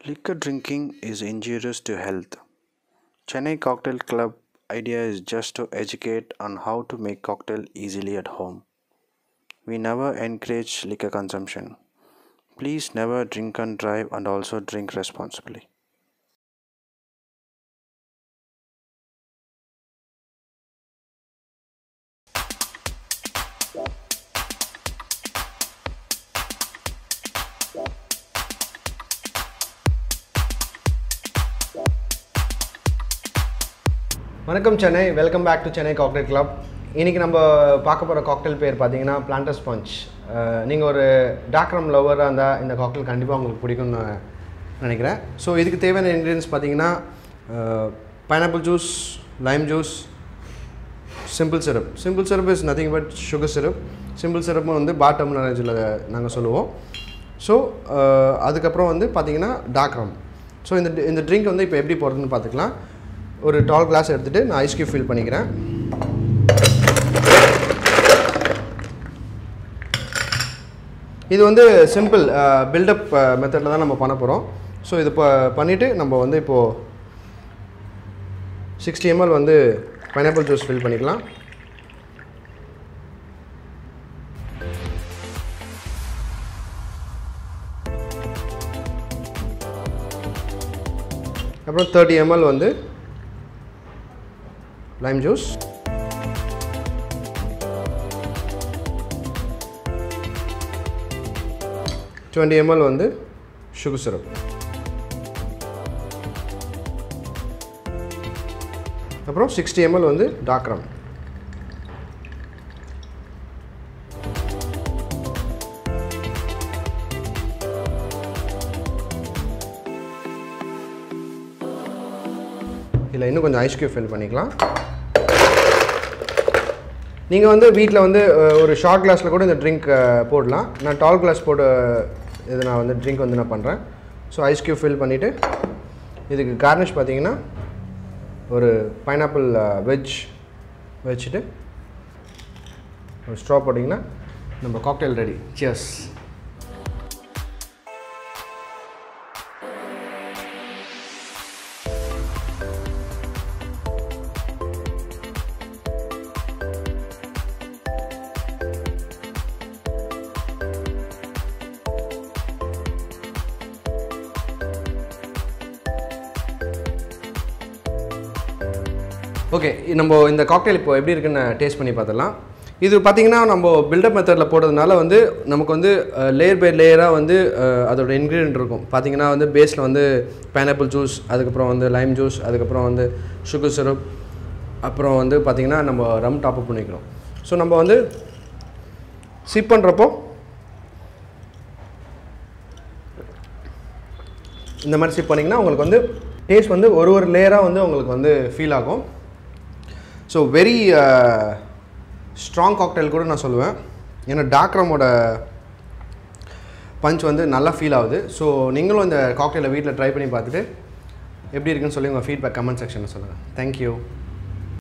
Liquor drinking is injurious to health. Chennai Cocktail Club idea is just to educate on how to make cocktail easily at home. We never encourage liquor consumption. Please never drink and drive and also drink responsibly. வணக்கம் Chennai welcome back to Chennai cocktail club இன்றைக்கி நம்ம பார்க்க போகிற cocktail பேர் பார்த்தீங்கன்னா planters punch நீங்கள் ஒரு டாக்ரம் லவராக இருந்தால் இந்த காக்டெயில் கண்டிப்பாக உங்களுக்கு பிடிக்கும்னு நான் நினைக்கிறேன் ஸோ இதுக்கு தேவையான இன்க்ரீடியன்ஸ் பார்த்தீங்கன்னா pineapple juice lime juice simple syrup simple syrup is nothing but sugar syrup simple சிரப்பும் வந்து பாட்டம் நாலேஜில் நாங்கள் சொல்லுவோம் ஸோ அதுக்கப்புறம் வந்து பார்த்தீங்கன்னா டாக்ரம் ஸோ இந்த இந்த ட்ரிங்க் வந்து இப்போ எப்படி போடுறதுன்னு பார்த்துக்கலாம் ஒரு டால் கிளாஸ் எடுத்துகிட்டு நான் ஐஸ் கியூப் ஃபில் பண்ணிக்கிறேன் இது வந்து சிம்பிள் பில்டப் மெத்தடில் தான் நம்ம பண்ண போகிறோம் ஸோ இது இப்போ பண்ணிவிட்டு நம்ம வந்து இப்போது சிக்ஸ்டி எம்எல் வந்து பைனாப்பிள் ஜூஸ் ஃபில் பண்ணிக்கலாம் அப்புறம் தேர்ட்டி எம்எல் வந்து லைம் ஜூஸ் டுவெண்ட்டி எம்எல் வந்து சுகர் சிரப் அப்புறம் சிக்ஸ்டி எம்எல் வந்து டாக்ரம் இதில் இன்னும் கொஞ்சம் ஐஸ் கியூப் ஃபில் பண்ணிக்கலாம் நீங்கள் வந்து வீட்டில் வந்து அஹ், ஒரு ஷார்ட் கிளாஸில் கூட இந்த ட்ரிங்க் போடலாம் நான் டால் கிளாஸ் போட்டு இது நான் வந்து ட்ரிங்க் வந்து நான் பண்ணுறேன் ஸோ ஐஸ் கியூப் ஃபில் பண்ணிவிட்டு இதுக்கு கார்னிஷ் பார்த்தீங்கன்னா ஒரு பைனாப்பிள் வெஜ் வச்சுட்டு ஒரு ஸ்ட்ரா போட்டிங்கன்னா நம்ம காக்டெயில் ரெடி சியர்ஸ் ஓகே நம்ம இந்த காக்டெயில் இப்போ எப்படி இருக்குன்னு டேஸ்ட் பண்ணி பார்த்துடலாம் இது பார்த்தீங்கன்னா நம்ம பில்டப் மெத்தடில் போடுறதுனால வந்து நமக்கு வந்து லேயர் பை லேயராக வந்து அஹ், அதோட இன்க்ரீடியன்ட் இருக்கும் பார்த்தீங்கன்னா வந்து பேஸில் வந்து பைனாப்பிள் ஜூஸ் அதுக்கப்புறம் வந்து லைம் ஜூஸ் அதுக்கப்புறம் வந்து சுகர் சிரப் அப்புறம் வந்து பார்த்திங்கன்னா நம்ம ரம் டாப்அப் பண்ணிக்கிறோம் ஸோ நம்ம வந்து சிப் பண்ணுறப்போ இந்த மாதிரி சிப் பண்ணிங்கன்னா உங்களுக்கு வந்து டேஸ்ட் வந்து ஒரு ஒரு லேயராக வந்து உங்களுக்கு வந்து ஃபீல் ஆகும் ஸோ வெரி ஸ்ட்ராங் காக்டெயில் கூட நான் சொல்லுவேன் ஏன்னா டாக்ரமோட பஞ்ச் வந்து நல்லா ஃபீல் ஆகுது ஸோ நீங்களும் இந்த காக்டெயிலை வீட்டில் ட்ரை பண்ணி பார்த்துட்டு எப்படி இருக்குன்னு சொல்லி உங்கள் ஃபீட்பேக் கமெண்ட் செக்ஷனில் சொல்லுங்கள் தேங்க்யூ